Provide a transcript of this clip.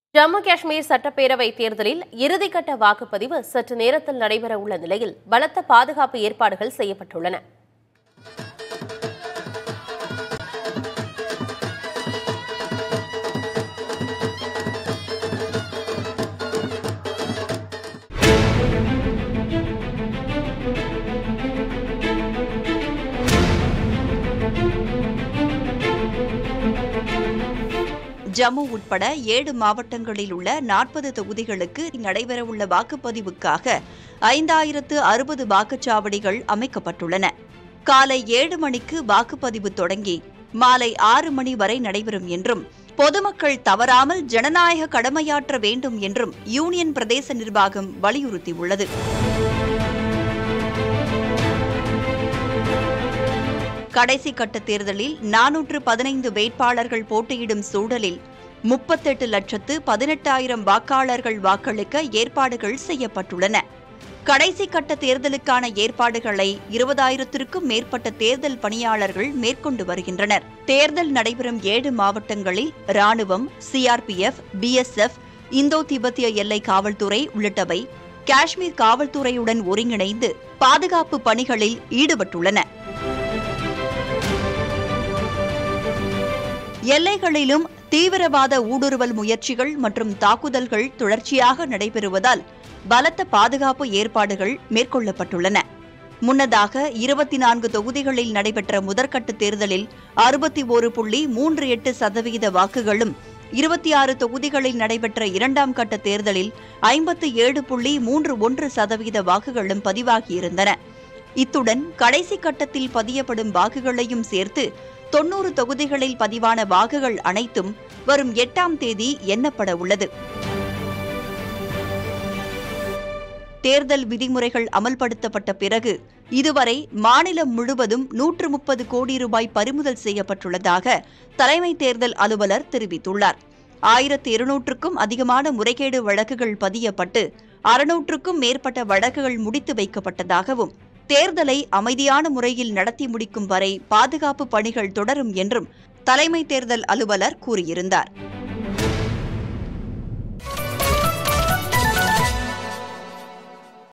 ஜம்மு காஷ்மீர் சட்டப்பேரவை தேர்தலில் இறுதிக்கட்ட வாக்குப்பதிவு சற்று நேரத்தில் நடைபெற உள்ள நிலையில் பலத்த பாதுகாப்பு ஏற்பாடுகள் செய்யப்பட்டுள்ளன ஜம்மு உட்பட ஏழு மாவட்டங்களில் உள்ள நாற்பது தொகுதிகளுக்கு நடைபெறவுள்ள வாக்குப்பதிவுக்காக ஐந்தாயிரத்து அறுபது வாக்குச்சாவடிகள் அமைக்கப்பட்டுள்ளன காலை ஏழு மணிக்கு வாக்குப்பதிவு தொடங்கி மாலை ஆறு மணி வரை நடைபெறும் என்றும் பொதுமக்கள் தவறாமல் ஜனநாயக கடமையாற்ற வேண்டும் என்றும் யூனியன் பிரதேச நிர்வாகம் வலியுறுத்தியுள்ளது கடைசி கட்ட தேர்தலில் நானூற்று பதினைந்து வேட்பாளர்கள் போட்டியிடும் சூழலில் முப்பத்தெட்டு லட்சத்து பதினெட்டாயிரம் வாக்காளர்கள் வாக்களிக்க ஏற்பாடுகள் செய்யப்பட்டுள்ளன கடைசி கட்ட தேர்தலுக்கான ஏற்பாடுகளை இருபதாயிரத்திற்கும் மேற்பட்ட தேர்தல் பணியாளர்கள் மேற்கொண்டு வருகின்றனர் தேர்தல் நடைபெறும் ஏழு மாவட்டங்களில் ராணுவம் சிஆர்பிஎஃப் பிஎஸ்எஃப் இந்தோ திபெத்திய எல்லை காவல்துறை உள்ளிட்டவை காஷ்மீர் காவல்துறையுடன் ஒருங்கிணைந்து பாதுகாப்பு பணிகளில் ஈடுபட்டுள்ளன எல்லைகளிலும் தீவிரவாத ஊடுருவல் முயற்சிகள் மற்றும் தாக்குதல்கள் தொடர்ச்சியாக நடைபெறுவதால் பலத்த பாதுகாப்பு ஏற்பாடுகள் மேற்கொள்ளப்பட்டுள்ளன முன்னதாக இருபத்தி நான்கு தொகுதிகளில் நடைபெற்ற முதற்கட்ட தேர்தலில் அறுபத்தி ஒரு புள்ளி மூன்று எட்டு சதவீத வாக்குகளும் இருபத்தி ஆறு தொகுதிகளில் நடைபெற்ற இரண்டாம் கட்ட தேர்தலில் ஐம்பத்து ஏழு புள்ளி மூன்று ஒன்று சதவீத வாக்குகளும் பதிவாகியிருந்தன இத்துடன் கடைசி கட்டத்தில் பதியப்படும் வாக்குகளையும் சேர்த்து தொன்னூறு தொகுதிகளில் பதிவான வாக்குகள் அனைத்தும் வரும் எட்டாம் தேதி எண்ணப்பட உள்ளது தேர்தல் விதிமுறைகள் அமல்படுத்தப்பட்ட பிறகு இதுவரை மாநிலம் முழுவதும் நூற்று முப்பது கோடி ரூபாய் பறிமுதல் செய்யப்பட்டுள்ளதாக தலைமை தேர்தல் அலுவலர் தெரிவித்துள்ளார் ஆயிரத்து இருநூற்றுக்கும் அதிகமான முறைகேடு வழக்குகள் பதியப்பட்டு அறுநூற்றுக்கும் மேற்பட்ட வழக்குகள் முடித்து வைக்கப்பட்டதாகவும் தேர்தலை அமைதியான முறையில் நடத்தி முடிக்கும் வரை பாதுகாப்பு பணிகள் தொடரும் என்றும் தலைமை தேர்தல் அலுவலர் கூறியிருந்தார்